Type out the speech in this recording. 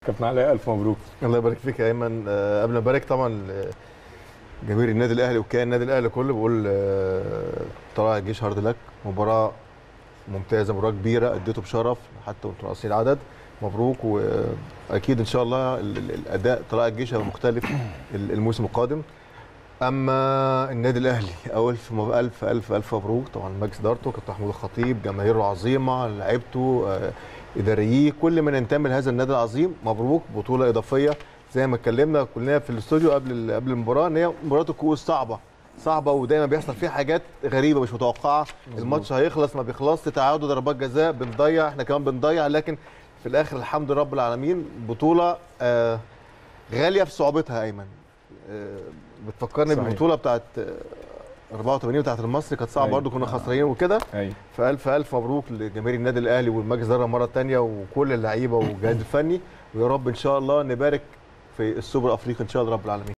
كابتن علاء الف مبروك الله يبارك فيك يا ايمن آه، قبل ما ابارك طبعا جماهير النادي الاهلي وكيان النادي الاهلي كله بقول آه، طلائع الجيش هارد لك مباراه ممتازه مباراه كبيره اديته بشرف حتى وانتم ناقصين عدد مبروك واكيد ان شاء الله ال- ال- الاداء طلائع الجيش هيبقى مختلف ال- الموسم القادم اما النادي الاهلي اول في مب- الف الف الف مبروك طبعا مجلس ادارته كابتن محمود الخطيب جماهيره العظيمه لعيبته آه، ادارييه كل من ينتمي لهذا النادي العظيم مبروك بطوله اضافيه زي ما اتكلمنا كلنا في الاستوديو قبل ال- قبل المباراه ان هي مباراه الكؤوس صعبه صعبه ودايما بيحصل فيها حاجات غريبه مش متوقعه الماتش هيخلص ما بيخلصش تعادل ضربات جزاء بنضيع احنا كمان بنضيع لكن في الاخر الحمد لله رب العالمين بطوله آه غاليه في صعوبتها يا ايمن آه بتفكرني صحيح. بالبطوله بتاعت آه، 84 بتاعت المصري كانت صعبه أيوة. برضه كنا خسرانين وكده ايوه فالف الف مبروك لجماهير النادي الاهلي والمجلس الاداره مره ثانيه وكل اللعيبه والجهاز الفني ويا رب ان شاء الله نبارك في السوبر الافريقي ان شاء الله رب العالمين